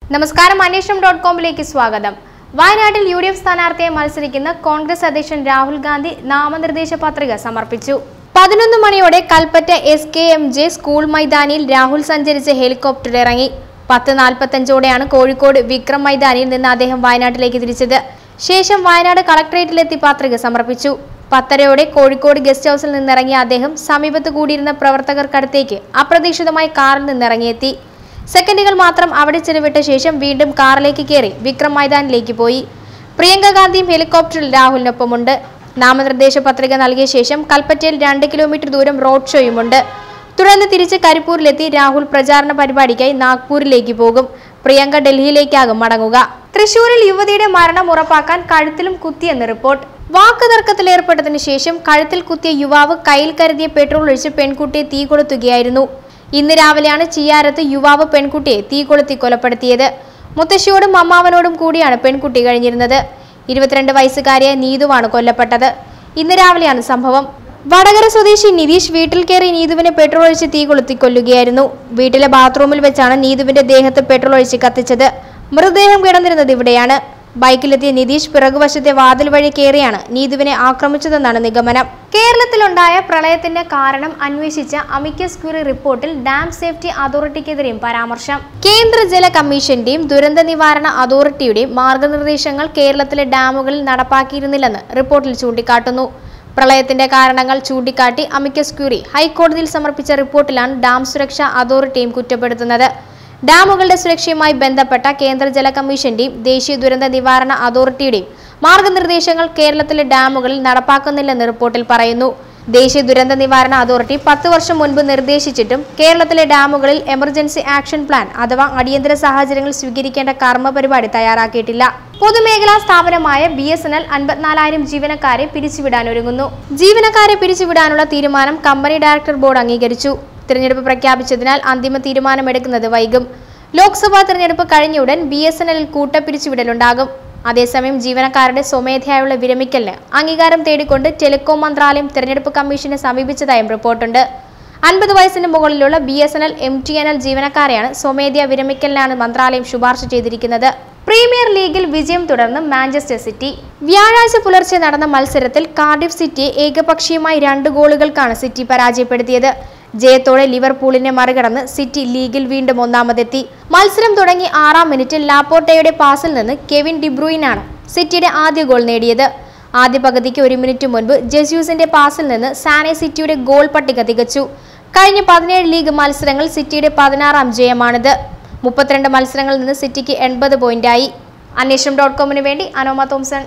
നമസ്കാരം അന്വേഷണം ഡോട്ട് കോമിലേക്ക് സ്വാഗതം വയനാട്ടിൽ യു ഡി എഫ് സ്ഥാനാർത്ഥിയെ മത്സരിക്കുന്ന കോൺഗ്രസ് അധ്യക്ഷൻ രാഹുൽ ഗാന്ധി നാമനിർദ്ദേശ പത്രിക സമർപ്പിച്ചു പതിനൊന്ന് മണിയോടെ Kalpetta S K M J school മൈതാനിയിൽ രാഹുൽ സഞ്ചരിച്ച ഹെലികോപ്റ്റർ ഇറങ്ങി പത്ത് നാൽപ്പത്തഞ്ചോടെയാണ് കോഴിക്കോട് വിക്രം മൈതാനിയിൽ നിന്ന് അദ്ദേഹം വയനാട്ടിലേക്ക് തിരിച്ചത് ശേഷം വയനാട് കളക്ടറേറ്റിലെത്തി പത്രിക സമർപ്പിച്ചു പത്തരയോടെ കോഴിക്കോട് ഗസ്റ്റ് ഹൌസിൽ നിന്നിറങ്ങിയ അദ്ദേഹം സമീപത്ത് കൂടിയിരുന്ന പ്രവർത്തകർക്കടുത്തേക്ക് അപ്രതീക്ഷിതമായി കാറിൽ നിന്നിറങ്ങിയെത്തി സെക്കൻഡുകൾ മാത്രം അവിടെ ചെലവിട്ട ശേഷം വീണ്ടും കാറിലേക്ക് കയറി വിക്രം മൈതാനിലേക്ക് പോയി പ്രിയങ്ക ഗാന്ധിയും ഹെലികോപ്റ്ററിൽ രാഹുലിനൊപ്പമുണ്ട് നാമനിർദ്ദേശ പത്രിക നൽകിയ ശേഷം കൽപ്പറ്റയിൽ രണ്ട് കിലോമീറ്റർ ദൂരം റോഡ് ഷോയുമുണ്ട് തുടർന്ന് തിരിച്ച് കരിപ്പൂരിലെത്തി രാഹുൽ പ്രചാരണ പരിപാടിക്കായി നാഗ്പൂരിലേക്ക് പോകും പ്രിയങ്ക ഡൽഹിയിലേക്കാകും മടങ്ങുക തൃശൂരിൽ യുവതിയുടെ മരണം ഉറപ്പാക്കാൻ കഴുത്തിലും കുത്തിയെന്ന് റിപ്പോർട്ട് വാക്ക് തർക്കത്തിലേർപ്പെട്ടതിനു ശേഷം കഴുത്തിൽ കുത്തിയ യുവാവ് കയ്യിൽ കരുതിയ പെട്രോൾ ഒഴിച്ച് പെൺകുട്ടിയെ തീ കൊളുത്തുകയായിരുന്നു ഇന്ന് രാവിലെയാണ് ചിയാരത്ത് യുവാവ് പെൺകുട്ടിയെ തീ കൊളുത്തി കൊലപ്പെടുത്തിയത് മുത്തശ്ശിയോടും അമ്മാവനോടും കൂടിയാണ് പെൺകുട്ടി കഴിഞ്ഞിരുന്നത് ഇരുപത്തിരണ്ട് വയസ്സുകാരിയായ നീതുവാണ് കൊല്ലപ്പെട്ടത് ഇന്ന് രാവിലെയാണ് സംഭവം വടകര സ്വദേശി നിതീഷ് വീട്ടിൽ കയറി നീതുവിനെ പെട്രോൾ ഒഴിച്ച് തീ കൊളുത്തി കൊല്ലുകയായിരുന്നു വീട്ടിലെ ബാത്റൂമിൽ വെച്ചാണ് നീതുവിന്റെ ദേഹത്ത് പെട്രോൾ ഒഴിച്ച് കത്തിച്ചത് മൃതദേഹം കിടന്നിരുന്നത് ഇവിടെയാണ് ബൈക്കിലെത്തിയ നിതീഷ് പിറകുവശത്തെ വാതിൽ വഴി കയറിയാണ് നീതുവിനെ ആക്രമിച്ചതെന്നാണ് നിഗമനം കേരളത്തിലുണ്ടായ പ്രളയത്തിന്റെ കാരണം അന്വേഷിച്ച അമിക്കസ് ക്യൂറി റിപ്പോർട്ടിൽ ഡാം സേഫ്റ്റി അതോറിറ്റിക്കെതിരെയും പരാമർശം കേന്ദ്ര ജല കമ്മീഷന്റെയും ദുരന്ത നിവാരണ അതോറിറ്റിയുടെയും മാർഗനിർദ്ദേശങ്ങൾ കേരളത്തിലെ ഡാമുകളിൽ നടപ്പാക്കിയിരുന്നില്ലെന്ന് റിപ്പോർട്ടിൽ ചൂണ്ടിക്കാട്ടുന്നു പ്രളയത്തിന്റെ കാരണങ്ങൾ ചൂണ്ടിക്കാട്ടി അമിക്കസ് ക്യൂറി ഹൈക്കോടതിയിൽ സമർപ്പിച്ച റിപ്പോർട്ടിലാണ് ഡാം സുരക്ഷാ അതോറിറ്റിയും കുറ്റപ്പെടുത്തുന്നത് ഡാമുകളുടെ സുരക്ഷയുമായി ബന്ധപ്പെട്ട കേന്ദ്ര ജല കമ്മീഷന്റെയും ദേശീയ ദുരന്ത നിവാരണ അതോറിറ്റിയുടെയും മാർഗനിർദ്ദേശങ്ങൾ കേരളത്തിലെ ഡാമുകളിൽ നടപ്പാക്കുന്നില്ലെന്ന് റിപ്പോർട്ടിൽ പറയുന്നു ദേശീയ ദുരന്ത നിവാരണ അതോറിറ്റി പത്ത് വർഷം മുൻപ് നിർദ്ദേശിച്ചിട്ടും കേരളത്തിലെ ഡാമുകളിൽ എമർജൻസി ആക്ഷൻ പ്ലാൻ അഥവാ അടിയന്തര സാഹചര്യങ്ങൾ സ്വീകരിക്കേണ്ട കർമ്മ പരിപാടി തയ്യാറാക്കിയിട്ടില്ല പൊതുമേഖലാ സ്ഥാപനമായ ബി എസ് എൻ എൽ അൻപത്തിനാലായിരം ജീവനക്കാരെ പിരിച്ചുവിടാനൊരുങ്ങുന്നു ജീവനക്കാരെ പിരിച്ചുവിടാനുള്ള തീരുമാനം കമ്പനി ഡയറക്ടർ ബോർഡ് അംഗീകരിച്ചു തിരഞ്ഞെടുപ്പ് പ്രഖ്യാപിച്ചതിനാൽ അന്തിമ തീരുമാനമെടുക്കുന്നത് വൈകും ലോക്സഭാ തിരഞ്ഞെടുപ്പ് കഴിഞ്ഞയുടൻ ബി എസ് എൻ എല്ലിൽ കൂട്ടപ്പിരിച്ചുവിടലുണ്ടാകും അതേസമയം ജീവനക്കാരുടെ സ്വമേധയായുള്ള വിരമിക്കലിന് അംഗീകാരം തേടിക്കൊണ്ട് ടെലികോം മന്ത്രാലയം തിരഞ്ഞെടുപ്പ് കമ്മീഷനെ സമീപിച്ചതായും റിപ്പോർട്ടുണ്ട് അൻപത് വയസ്സിന് മുകളിലുള്ള B S N L M T N L ജീവനക്കാരെയാണ് സ്വമേധയാ വിരമിക്കലിനാണ് മന്ത്രാലയം ശുപാർശ ചെയ്തിരിക്കുന്നത് പ്രീമിയർ ലീഗിൽ വിജയം തുടർന്ന് മാഞ്ചസ്റ്റർ സിറ്റി വ്യാഴാഴ്ച പുലർച്ചെ നടന്ന മത്സരത്തിൽ കാർഡിഫ് സിറ്റിയെ ഏകപക്ഷീയമായി രണ്ട് ഗോളുകൾക്കാണ് സിറ്റി പരാജയപ്പെടുത്തിയത് ജയത്തോടെ ലിവർപൂളിനെ മറികടന്ന് സിറ്റി ലീഗിൽ വീണ്ടും ഒന്നാമതെത്തി മത്സരം തുടങ്ങി ആറാം മിനിറ്റിൽ ലാപ്പോർട്ടയുടെ പാസിൽ നിന്ന് കെവിൻ ഡിബ്രൂയിനാണ് സിറ്റിയുടെ ആദ്യ ഗോൾ നേടിയത് ആദ്യ പകുതിക്ക് ഒരു മിനിറ്റ് മുൻപ് ജെസ്യൂസിന്റെ പാസിൽ നിന്ന് സാനെ സിറ്റിയുടെ ഗോൾ പട്ടിക തികച്ചു കഴിഞ്ഞ പതിനേഴ് ലീഗ് മത്സരങ്ങൾ സിറ്റിയുടെ പതിനാറാം ജയമാണിത് മുപ്പത്തിരണ്ട് മത്സരങ്ങളിൽ നിന്ന് സിറ്റിക്ക് എൺപത് പോയിന്റായി അന്വേഷണം ഡോട്ട് കോമിന് വേണ്ടി Anoma Thomson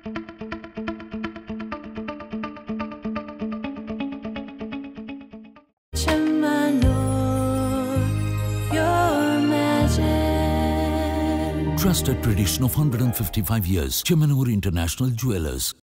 Your magic. Trusted tradition of 155 years. Chemanur International Jewelers.